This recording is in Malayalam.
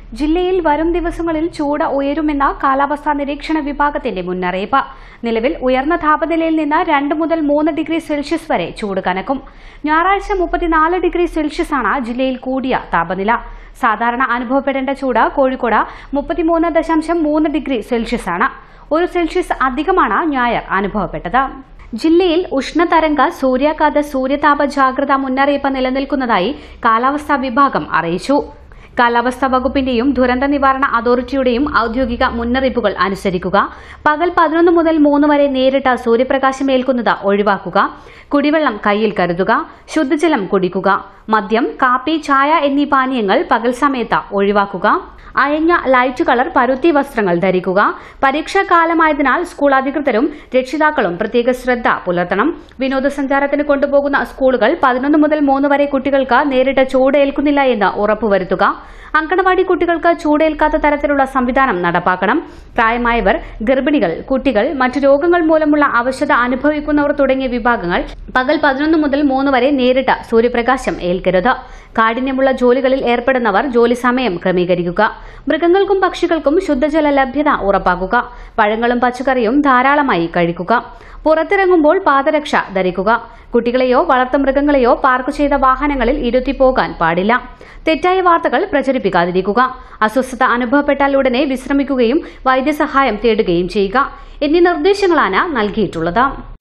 ജില്ലയിൽ വരും ദിവസങ്ങളിൽ ചൂട് ഉയരുമെന്ന കാലാവസ്ഥാ നിരീക്ഷണ വിഭാഗത്തിന്റെ മുന്നറിയിപ്പ് നിലവിൽ ഉയർന്ന താപനിലയിൽ നിന്ന് രണ്ട് മുതൽ മൂന്ന് ഡിഗ്രി സെൽഷ്യസ് വരെ ചൂട് കനക്കും ഞായറാഴ്ച മുപ്പത്തിനാല് ഡിഗ്രി സെൽഷ്യസ് ആണ് ജില്ലയിൽ കൂടിയ താപനില സാധാരണ അനുഭവപ്പെടേണ്ട ചൂട് കോഴിക്കോട് മുപ്പത്തിമൂന്ന് ദശാംശം മൂന്ന് ഡിഗ്രി സെൽഷ്യസ് ആണ് ഒരു സെൽഷ്യസ് അധികമാണ് ഞായർ അനുഭവപ്പെട്ടത് ജില്ലയിൽ ഉഷ്ണതരംഗ സൂര്യാഘാത സൂര്യതാപ ജാഗ്രതാ മുന്നറിയിപ്പ് നിലനിൽക്കുന്നതായി കാലാവസ്ഥാ വിഭാഗം അറിയിച്ചു കാലാവസ്ഥാ വകുപ്പിന്റെയും ദുരന്ത നിവാരണ അതോറിറ്റിയുടെയും ഔദ്യോഗിക മുന്നറിയിപ്പുകൾ അനുസരിക്കുക പകൽ പതിനൊന്ന് മുതൽ മൂന്ന് വരെ നേരിട്ട് സൂര്യപ്രകാശം ഏൽക്കുന്നത് ഒഴിവാക്കുക കുടിവെള്ളം കയ്യിൽ കരുതുക ശുദ്ധജലം കുടിക്കുക മദ്യം കാപ്പി ചായ എന്നീ പാനീയങ്ങൾ പകൽ സമയത്ത് ഒഴിവാക്കുക അയഞ്ഞ ലൈറ്റ് കളർ പരുത്തി വസ്ത്രങ്ങൾ ധരിക്കുക പരീക്ഷാ കാലമായതിനാൽ സ്കൂൾ അധികൃതരും രക്ഷിതാക്കളും പ്രത്യേക ശ്രദ്ധ പുലർത്തണം വിനോദസഞ്ചാരത്തിന് കൊണ്ടുപോകുന്ന സ്കൂളുകൾ പതിനൊന്ന് മുതൽ മൂന്ന് വരെ കുട്ടികൾക്ക് നേരിട്ട് ചൂട് ഏൽക്കുന്നില്ല എന്ന് ഉറപ്പുവരുത്തുക അങ്കണവാടി കുട്ടികൾക്ക് ചൂടേൽക്കാത്ത തരത്തിലുള്ള സംവിധാനം നടപ്പാക്കണം പ്രായമായവർ ഗർഭിണികൾ കുട്ടികൾ മറ്റു രോഗങ്ങൾ മൂലമുള്ള അവശത അനുഭവിക്കുന്നവർ തുടങ്ങിയ വിഭാഗങ്ങൾ പകൽ പതിനൊന്ന് മുതൽ മൂന്ന് വരെ നേരിട്ട് സൂര്യപ്രകാശം ഏൽക്കരുത് കാഠിന്യമുള്ള ജോലികളിൽ ഏർപ്പെടുന്നവർ ജോലി സമയം ക്രമീകരിക്കുക മൃഗങ്ങൾക്കും പക്ഷികൾക്കും ശുദ്ധജല ലഭ്യത ഉറപ്പാക്കുക പഴങ്ങളും പച്ചക്കറിയും ധാരാളമായി കഴിക്കുക പുറത്തിറങ്ങുമ്പോൾ പാദരക്ഷ ധരിക്കുക കുട്ടികളെയോ വളർത്തുമൃഗങ്ങളെയോ പാർക്ക് ചെയ്ത വാഹനങ്ങളിൽ ഇരുത്തി പോകാൻ പാടില്ല തെറ്റായ വാർത്തകൾ പ്രചരിപ്പിക്കാതിരിക്കുക അസ്വസ്ഥത അനുഭവപ്പെട്ടാൽ ഉടനെ വിശ്രമിക്കുകയും വൈദ്യസഹായം തേടുകയും ചെയ്യുക എന്നീ നിർദ്ദേശങ്ങളാണ് നൽകിയിട്ടുള്ളത്